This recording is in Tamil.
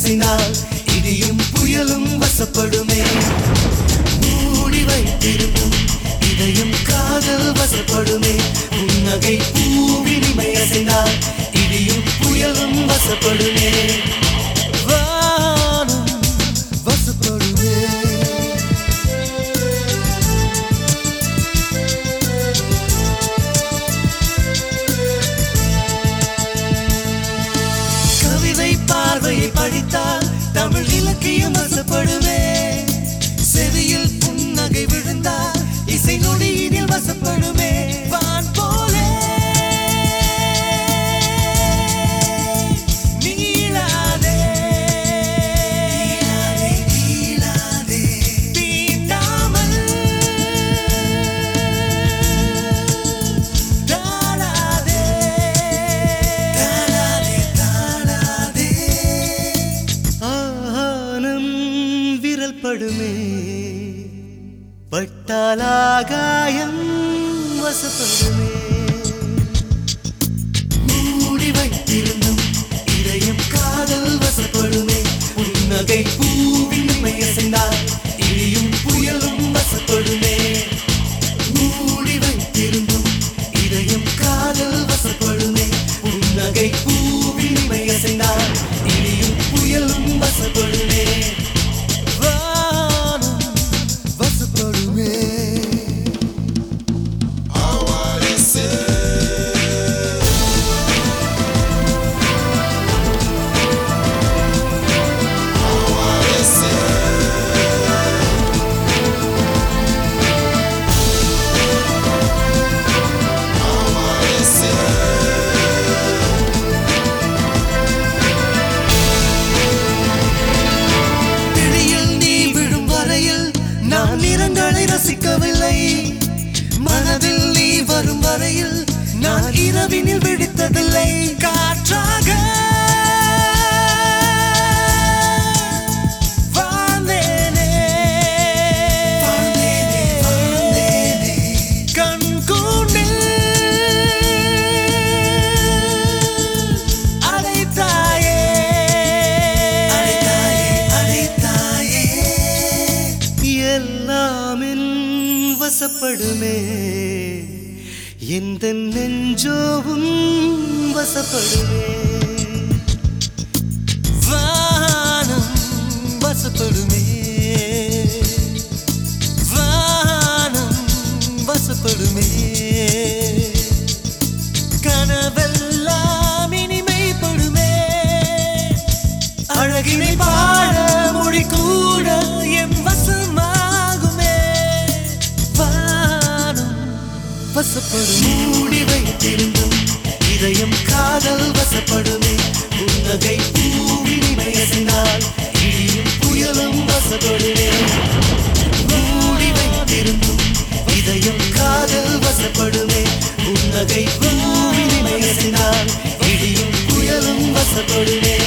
அசைந்தால் இடியும் புயலும் வசப்படுமே மூடி வைத்திருக்கும் இதயம் காதல் வசப்படுமே புன்னகை பூவினிமை அசைந்தால் இடியும் புயலும் வசப்படுமே வானம் வசப்படுமே கவிதை பார்வையை படித்தால் தமிழ் இலக்கியம் வசப்படுமே செவியில் புன்னகை விழுந்தால் இசை நொடியினில் வசப்படுமே வான் போலே நீளாதே நீளாதே தீண்டாமல் தாழாதே தாழாதே தாழாதே ஆனம் விரல் படுமே பட்டாலாகாயம் வசப்படுமே மூடி வைத்திருந்தும் இதயம் காதல் வசப்படுமே புன்னகை பூவின் அசைந்தால் இடியும் புயலும் வசப்படுமே மூடி வைத்திருந்தும் இதயம் காதல் வசப்படுமே புன்னகை பூவின் அசைந்தால் இடியும் புயலும் வசப்படுமே வானம் வசப்படுமே பிடியில் நீ விழும் வரையில் நான் நிறங்களை ரசிக்கவில்லை மனதில் நீ வரும் வரையில் நான் இரவினில் விழித்ததில்லை காற்றாக வாழ்ந்தேனே. கண்கூண்டில் அழைத்தாயே எல்லாமின் வசப்படுமே எந்த நெஞ்சோவும் வசப்படுமே வானம் வசப்படுமே வானம் வசப்படுமே கனவெல்லாம் இனிமைப்படுமே அழகினை பாட மொழி கூட என் வசமாகுமே வானம் வசப்படும் மூடி வைத்திருந்தும் இதயம் காதல் வசப்படுமே புன்னகை பூவினிமை அசைந்தால் இடியும் புயலும் வசப்படுமே மூடி வைத்திருந்தும் இதயம் காதல் வசப்படுமே புன்னகை பூவினிமை அசைந்தால் இடியும் புயலும் வசப்படுமே